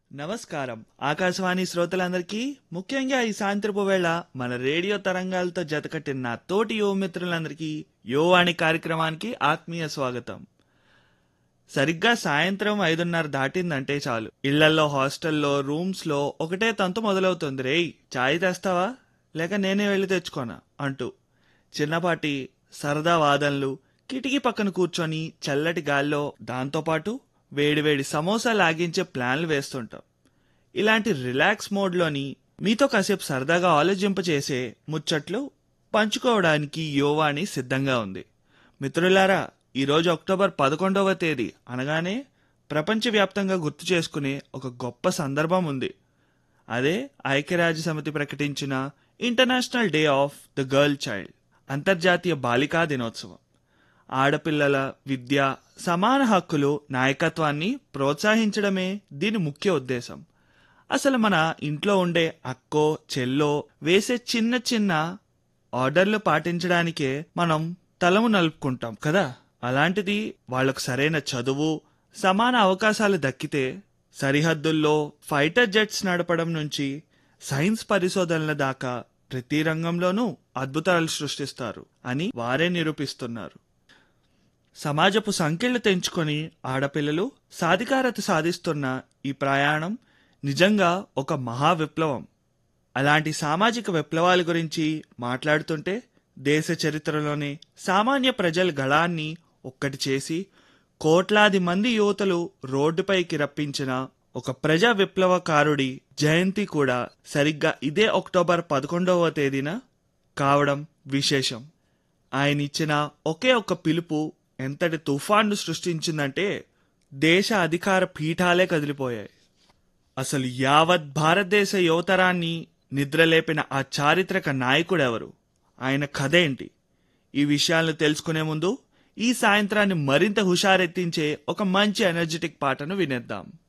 నమస్కారం ఆకాశవాణి శ్రోతలందరికీ ముఖ్యంగా ఈ సాయంత్రపు వేళ మన రేడియో తరంగాలతో జతకట్టిన నా తోటి యువ మిత్రులందరికీ యువవాణి కార్యక్రమానికి ఆత్మీయ స్వాగతం సరిగ్గా సాయంత్రం ఐదున్నర దాటిందంటే చాలు ఇళ్లల్లో హాస్టల్లో రూమ్స్ లో ఒకటే తంతు మొదలవుతుంది రేయ్ చాయ్ తెస్తావా లేక నేనే వెళ్ళి తెచ్చుకోనా అంటూ చిన్నపాటి సరదా వాదనలు కిటికీ పక్కన కూర్చొని చల్లటి గాల్లో దాంతోపాటు వేడివేడి సమోసా లాగించే ప్లాన్లు వేస్తుంటాం ఇలాంటి రిలాక్స్ మోడ్లోని మీతో కాసేపు సరదాగా ఆలోచింపచేసే ముచ్చట్లు పంచుకోవడానికి యోవాణి సిద్ధంగా ఉంది మిత్రులారా ఈరోజు అక్టోబర్ పదకొండవ తేదీ అనగానే ప్రపంచవ్యాప్తంగా గుర్తు చేసుకునే ఒక గొప్ప సందర్భం ఉంది అదే ఐక్యరాజ్య సమితి ప్రకటించిన international day of the girl child అంతర్జాతీయ బాలికా దినోత్సవం ఆడపిల్లల విద్య సమాన హక్కులు నాయకత్వాన్ని ప్రోత్సహించడమే దీని ముఖ్య ఉద్దేశం అసలు మన ఇంట్లో ఉండే అక్కో చెల్లో వేసే చిన్న చిన్న ఆర్డర్లు పాటించడానికే మనం తలము నలుపుకుంటాం కదా అలాంటిది వాళ్లకు సరైన చదువు సమాన అవకాశాలు దక్కితే సరిహద్దుల్లో ఫైటర్ జెట్స్ నడపడం నుంచి సైన్స్ పరిశోధనల దాకా ప్రతి రంగంలోనూ అద్భుతాలు సృష్టిస్తారు అని వారే నిరూపిస్తున్నారు సమాజపు సంఖ్యలు తెంచుకొని ఆడపిల్లలు సాధికారత సాధిస్తున్న ఈ ప్రయాణం నిజంగా ఒక మహా విప్లవం అలాంటి సామాజిక విప్లవాల గురించి మాట్లాడుతుంటే దేశ చరిత్రలోనే సామాన్య ప్రజల గళాన్ని ఒక్కటి చేసి కోట్లాది మంది యువతలు రోడ్డుపైకి రప్పించిన ఒక ప్రజా విప్లవకారుడి జయంతి కూడా సరిగ్గా ఇదే అక్టోబర్ పదకొండవ తేదీన కావడం విశేషం ఆయన ఇచ్చిన ఒకే ఒక్క పిలుపు ఎంతటి తుఫాన్ను సృష్టించిందంటే దేశ అధికార పీఠాలే కదిలిపోయాయి అసలు యావత్ భారతదేశ యువతరాన్ని నిద్రలేపిన ఆ చారిత్రక నాయకుడెవరు ఆయన కథేంటి ఈ విషయాలను తెలుసుకునే ముందు ఈ సాయంత్రాన్ని మరింత హుషారెత్తించే ఒక మంచి ఎనర్జెటిక్ పాటను వినేద్దాం